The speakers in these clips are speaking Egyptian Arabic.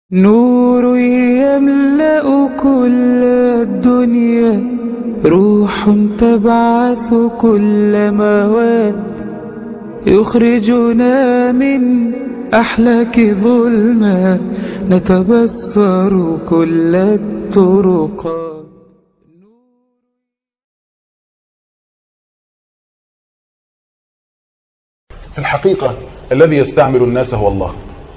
نور يملأ كل الدنيا روح تبعث كل مواد يخرجنا من أحلاك ظلمات نتبصر كل الطرقات في الحقيقة الذي يستعمل الناس هو الله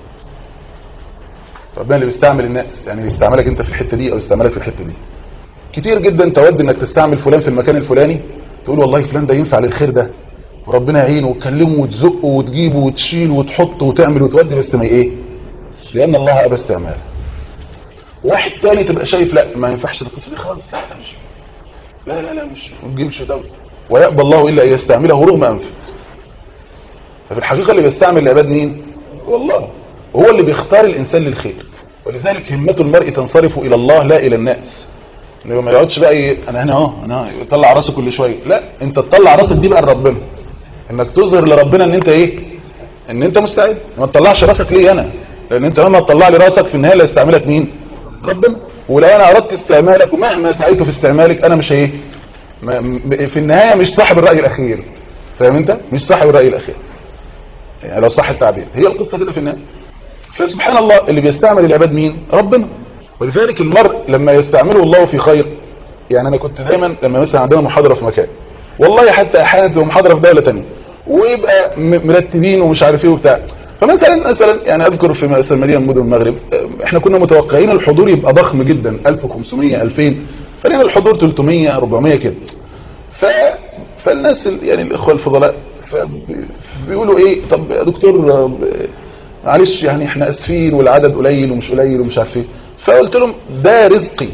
ربنا اللي بيستعمل الناس يعني بيستعملك انت في الحتة دي او يستعملك في الحتة دي كتير جدا تود انك تستعمل فلان في المكان الفلاني تقول والله فلان ده ينفع للخير ده وربنا يعينه وتكلمه وتزقه وتجيبه وتشيله وتحطه وتعمل وتودي بس ما ايه لان الله ابى استعماله واحد تاني تبقى شايف لا ما ينفعش القصه دي خالص لا لا مش لا لا لا مش ما تجيبش ده ويقبل الله الا ان يستعمله رغم انفه ففي الحقيقه اللي بيستعمل العباد مين والله هو اللي بيختار الانسان للخير ولذلك همة المرء تنصرف الى الله لا الى الناس انه ما يقعدش بقى ي... انا هنا اهو انا يطلع راسه كل شويه لا انت تطلع راسك دي بقى لربنا انك تظهر لربنا ان انت ايه ان انت مستعد ما تطلعش راسك ليه انا لان انت مهما تطلع لي راسك في النهايه اللي هيستعملك مين ربنا ولو انا اردت استعمالك ومهما سعيت في استعمالك انا مش ايه ما... في النهايه مش صاحب الراي الاخير فاهم انت مش صاحب الراي الاخير يعني لو صح التعبير هي القصه كده في النهايه فسبحان الله اللي بيستعمل العباد مين ربنا ولذلك المرء لما يستعمله الله في خير يعني انا كنت دايما لما مثلا عندنا محاضره في مكان والله حتى احيانا تبقى محاضره في دوله ثانيه ويبقى مرتبين ومش عارف ايه وبتاع فمثلا مثلا يعني اذكر في مثلا مدينه مدن المغرب احنا كنا متوقعين الحضور يبقى ضخم جدا 1500 2000 فلقينا الحضور 300 400 كده ف فالناس يعني الاخوه الفضلاء بيقولوا ايه طب يا دكتور معلش يعني احنا اسفين والعدد قليل ومش قليل ومش عارف ايه فقلت لهم ده رزقي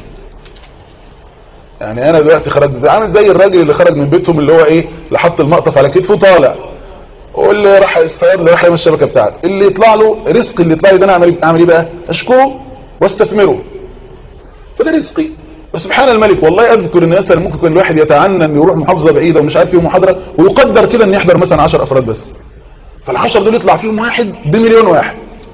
يعني انا دلوقتي خرجت عامل زي الراجل اللي خرج من بيتهم اللي هو ايه اللي حط المقطف على كتفه طالع واللي راح الصياد اللي راح يعمل الشبكه بتاعته اللي يطلع له رزق اللي يطلع لي ده انا اعمل اعمل ايه بقى اشكره واستثمره فده رزقي وسبحان الملك والله اذكر ان مثلا ممكن يكون الواحد يتعنى انه يروح محافظه بعيده ومش عارف ايه محاضره ويقدر كده ان يحضر مثلا 10 افراد بس فالعشر دول يطلع فيهم واحد بمليون واحد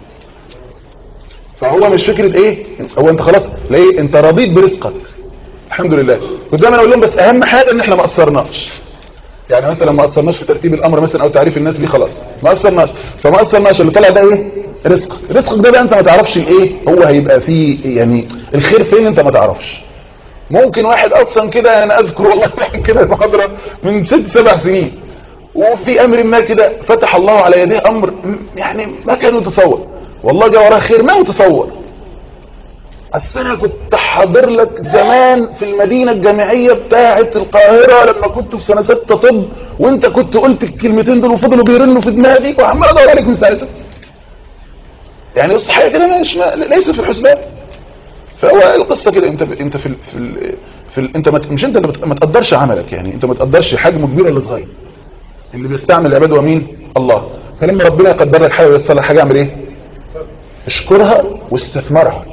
فهو مش فكرة ايه هو انت خلاص ليه انت رضيت برزقك الحمد لله كنت دايما اقول لهم بس اهم حاجة ان احنا ما قصرناش يعني مثلا ما قصرناش في ترتيب الامر مثلا او تعريف الناس دي خلاص ما قصرناش فما قصرناش اللي طلع ده ايه رزقك رزقك ده بقى انت ما تعرفش الايه هو هيبقى فيه يعني الخير فين انت ما تعرفش ممكن واحد اصلا كده انا اذكر والله كده محاضره من ست سبع سنين وفي امر ما كده فتح الله على يديه امر يعني ما كان يتصور والله جاء وراه خير ما يتصور اصل انا كنت حاضر لك زمان في المدينة الجامعية بتاعة القاهرة لما كنت في سنة ستة طب وانت كنت قلت الكلمتين دول وفضلوا بيرنوا في دماغي وعمال ادور عليك من ساعتها يعني بص حاجة كده مش ما ليس في الحسبان فهو القصة كده انت في انت في ال في, ال في ال انت مش انت اللي ما تقدرش عملك يعني انت ما تقدرش حجمه كبير ولا صغير اللي بيستعمل العباد هو مين الله فلما ربنا يقدر لك حاجه وييسر لك حاجه اعمل ايه اشكرها واستثمرها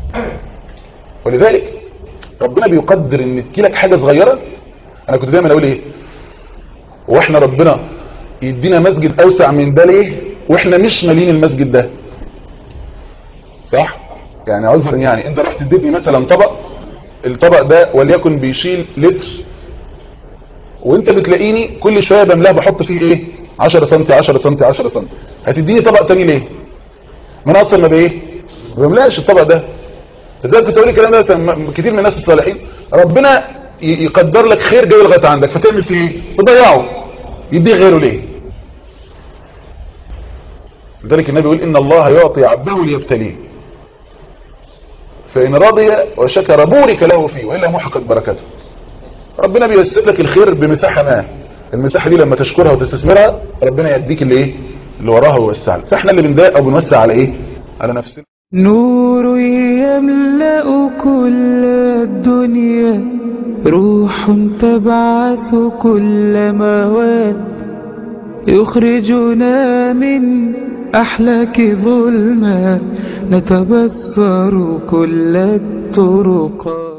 ولذلك ربنا بيقدر ان تجيلك حاجه صغيره انا كنت دايما اقول ايه واحنا ربنا يدينا مسجد اوسع من ده ليه واحنا مش مالين المسجد ده صح يعني عذرا يعني انت رحت تديني مثلا طبق الطبق ده وليكن بيشيل لتر وانت بتلاقيني كل شويه بملاه بحط فيه ايه 10 سم 10 سم 10 سم هتديني طبق تاني ليه ما انا اصلا ما بايه ما بملاش الطبق ده لذلك كنت اقول الكلام ده كتير من الناس الصالحين ربنا يقدر لك خير جاي لغايه عندك فتعمل فيه ايه تضيعه يديه غيره ليه لذلك النبي يقول ان الله يعطي عبده ليبتليه فان رضي وشكر بورك له فيه والا محقت بركته ربنا بييسر لك الخير بمساحة ما المساحة دي لما تشكرها وتستثمرها ربنا يديك اللي ايه اللي وراها ويوسع لك فاحنا اللي بنضايق او بنوسع على ايه على نفسنا نور يملأ كل الدنيا روح تبعث كل مواد يخرجنا من أحلاك ظلمات نتبصر كل الطرقات